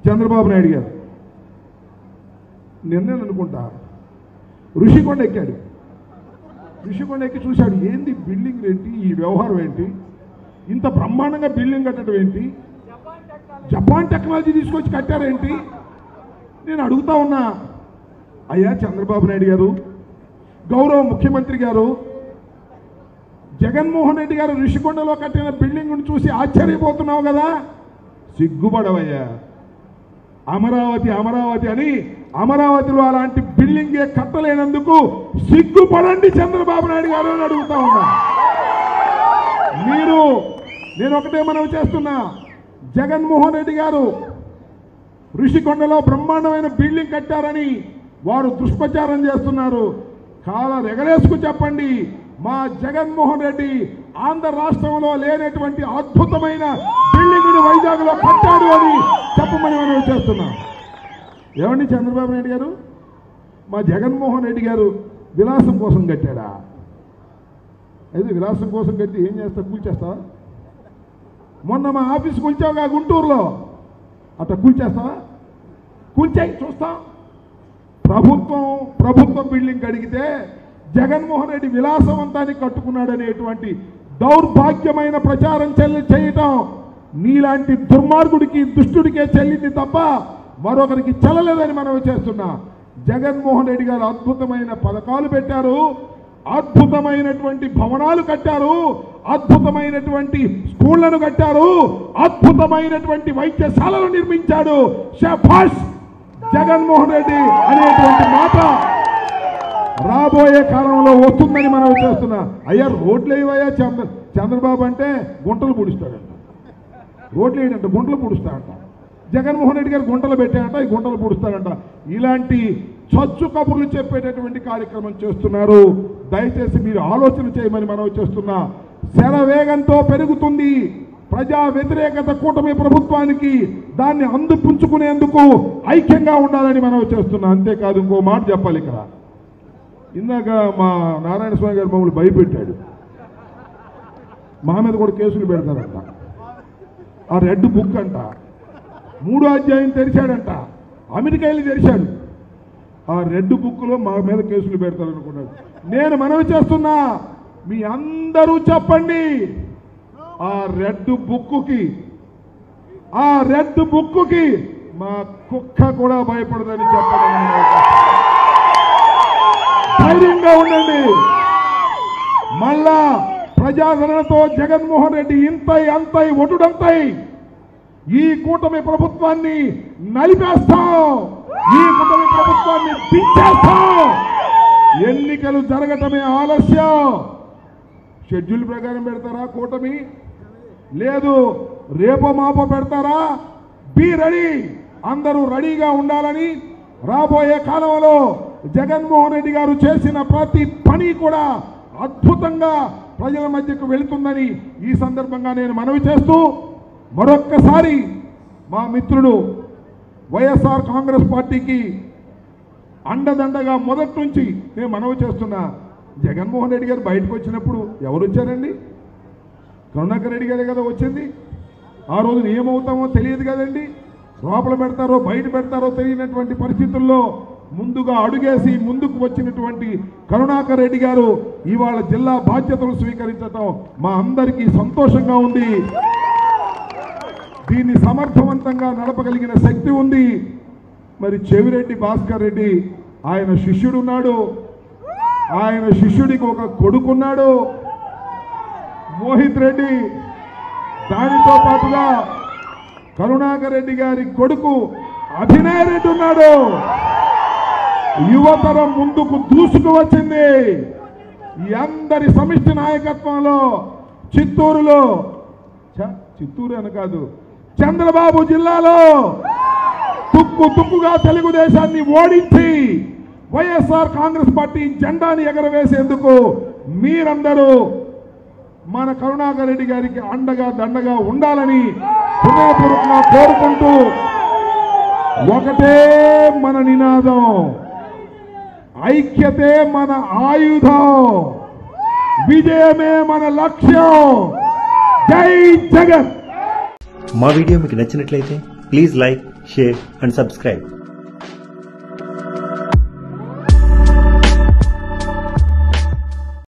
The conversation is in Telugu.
చంద్రబాబు నాయుడు గారు నిన్నే అనుకుంటా ఋషికొండ ఎక్కాడు ఋషికొండ ఎక్కి చూశాడు ఏంది బిల్డింగ్ ఏంటి ఈ వ్యవహారం ఏంటి ఇంత బ్రహ్మాండంగా బిల్డింగ్ కట్టడం ఏంటి జపాన్ టెక్నాలజీ తీసుకొచ్చి కట్టారేంటి నేను అడుగుతా ఉన్నా అయ్యా చంద్రబాబు నాయుడు గారు గౌరవ ముఖ్యమంత్రి గారు జగన్మోహన్ రెడ్డి గారు ఋషికొండలో కట్టిన బిల్డింగ్ను చూసి ఆశ్చర్యపోతున్నావు కదా సిగ్గుపడవయ్యా అమరావతి అమరావతి అని అమరావతిలో అలాంటి బిల్డింగే కట్టలేనందుకు సిగ్గుపడండి చంద్రబాబు నాయుడు గారు అని అడుగుతా ఉన్నా మీరు నేను ఒకటే మనం చేస్తున్నా జగన్మోహన్ రెడ్డి గారు ఋషికొండలో బ్రహ్మాండమైన బిల్డింగ్ కట్టారని వారు దుష్ప్రచారం చేస్తున్నారు కాల రెగలేసుకు చెప్పండి మా జగన్మోహన్ రెడ్డి ఆంధ్ర రాష్ట్రంలో లేనటువంటి అద్భుతమైన బిల్డింగ్ వైజాగ్ లో కట్టాడు అని చెప్పమని మనం చేస్తున్నాం ఏమండి చంద్రబాబు నాయుడు గారు మా జగన్మోహన్ రెడ్డి గారు విలాసం కోసం కట్టాడా అయితే విలాసం కోసం కట్టి ఏం చేస్తా కూల్చేస్తావా మొన్న మా ఆఫీస్ కూల్చావుగా గుంటూరులో అట్లా కూల్చేస్తావా కూల్చాయి చూస్తాం ప్రభుత్వం ప్రభుత్వం బిల్డింగ్ అడిగితే జగన్మోహన్ రెడ్డి విలాసవంతాన్ని కట్టుకున్నాడనేటువంటి దౌర్భాగ్యమైన ప్రచారం చెల్లి చేయటం నీలాంటి దుర్మార్గుడికి దుష్టుడికే చెల్లింది తప్ప మరొకరికి చెల్లలేదని మనం చేస్తున్నా జగన్మోహన్ రెడ్డి గారు అద్భుతమైన పథకాలు పెట్టారు అద్భుతమైనటువంటి భవనాలు కట్టారు అద్భుతమైనటువంటి స్కూళ్లను కట్టారు అద్భుతమైనటువంటి వైద్యశాలలు నిర్మించాడు షఫాష్ జగన్మోహన్ రెడ్డి అనేటువంటి మాట రాబోయే కాలంలో వస్తుందని మనం చేస్తున్నా అయ్యా రోడ్లు వేయవయ్యా చంద్ర చంద్రబాబు అంటే గుంటలు పూడుస్తాడంట రోడ్లు వేయడంట గుంటలు పూడుస్తాడంట జగన్మోహన్ రెడ్డి గారు గుంటలు పెట్టాడంట ఈ గుంటలు పూడుస్తాడంట ఇలాంటి చచ్చు కబుర్లు చెప్పేటటువంటి కార్యక్రమం చేస్తున్నారు దయచేసి మీరు ఆలోచన చేయమని మనం చేస్తున్నా శరవేగంతో పెరుగుతుంది ప్రజా వ్యతిరేకత కూటమి ప్రభుత్వానికి దాన్ని అందిపుంచుకునేందుకు ఐక్యంగా ఉండాలని మనం చేస్తున్నాం అంతేకాదు ఇంకో మాట చెప్పాలి ఇక్కడ ఇందాక మా నారాయణ స్వామి గారు మమ్మల్ని భయపెట్టాడు మా మీద కూడా కేసులు పెడతారంట ఆ రెడ్ బుక్ అంట మూడో అధ్యాయం తెరిచాడంట అమెరికా వెళ్ళి తెరిచాడు ఆ రెడ్ బుక్లో మా మీద కేసులు పెడతారనుకున్నాడు నేను మనవి చేస్తున్నా మీ అందరూ చెప్పండి ఆ రెడ్ బుక్కి ఆ రెడ్ బుక్కి మా కుక్క కూడా భయపడదని చెప్పడం ధైర్యంగా ఉండండి మళ్ళా ప్రజాదరణతో జగన్మోహన్ రెడ్డి ఇంతై అంతై ఒటుడంతై ఈ కూటమి ప్రభుత్వాన్ని నలిపేస్తాం ఈ కూటమి ప్రభుత్వాన్ని దించేస్తాం ఎన్నికలు జరగటమే ఆలస్యం షెడ్యూల్ ప్రకారం పెడతారా కూటమి లేదు రేపో మాపో పెడతారా బి రెడీ అందరూ రెడీగా ఉండాలని రాబోయే కాలంలో జగన్మోహన్ రెడ్డి గారు చేసిన ప్రతి పని కూడా అద్భుతంగా ప్రజల మధ్యకు వెళుతుందని ఈ సందర్భంగా నేను మనవి చేస్తూ మరొక్కసారి మా మిత్రుడు వైఎస్ఆర్ కాంగ్రెస్ పార్టీకి అండదండగా మొదటి నుంచి నేను మనవి చేస్తున్నా జగన్మోహన్ రెడ్డి గారు బయటకు వచ్చినప్పుడు ఎవరు వచ్చారండి కరుణాకర్ రెడ్డి గారే కదా వచ్చింది ఆ రోజు ఏమవుతామో తెలియదు కదండి లోపల పెడతారో బయట పెడతారో తెలియనటువంటి పరిస్థితుల్లో ముందుగా అడుగేసి ముందుకు వచ్చినటువంటి కరుణాకర్ రెడ్డి గారు ఇవాళ జిల్లా బాధ్యతలు స్వీకరించటం మా అందరికీ సంతోషంగా ఉంది దీన్ని సమర్థవంతంగా నడపగలిగిన శక్తి ఉంది మరి చెవిరెడ్డి భాస్కర్ రెడ్డి ఆయన శిష్యుడు ఉన్నాడు ఆయన శిష్యుడికి ఒక కొడుకున్నాడు మోహిత్ రెడ్డి దానితో పాటుగా కరుణాకర్ రెడ్డి గారి కొడుకు అభినయ్ రెడ్డి ఉన్నాడు యువతరం ముందుకు దూసుకు వచ్చింది ఈ అందరి సమిష్టి నాయకత్వంలో చిత్తూరులో ఛ, చిత్తూరు అని కాదు చంద్రబాబు జిల్లాలో తుక్కు తుక్కుగా తెలుగుదేశాన్ని ఓడించి వైఎస్ఆర్ కాంగ్రెస్ పార్టీ జెండాని ఎగరవేసేందుకు మీరందరూ మన కరుణాకర్ రెడ్డి గారికి అండగా దండగా ఉండాలని హృదయపూర్వకంగా కోరుకుంటూ ఒకటే మన నినాదం ఐక్యతే మన ఆయుధం విజయమే మన లక్ష్యం జై జగన్ మా వీడియో మీకు నచ్చినట్లయితే please like share, and subscribe.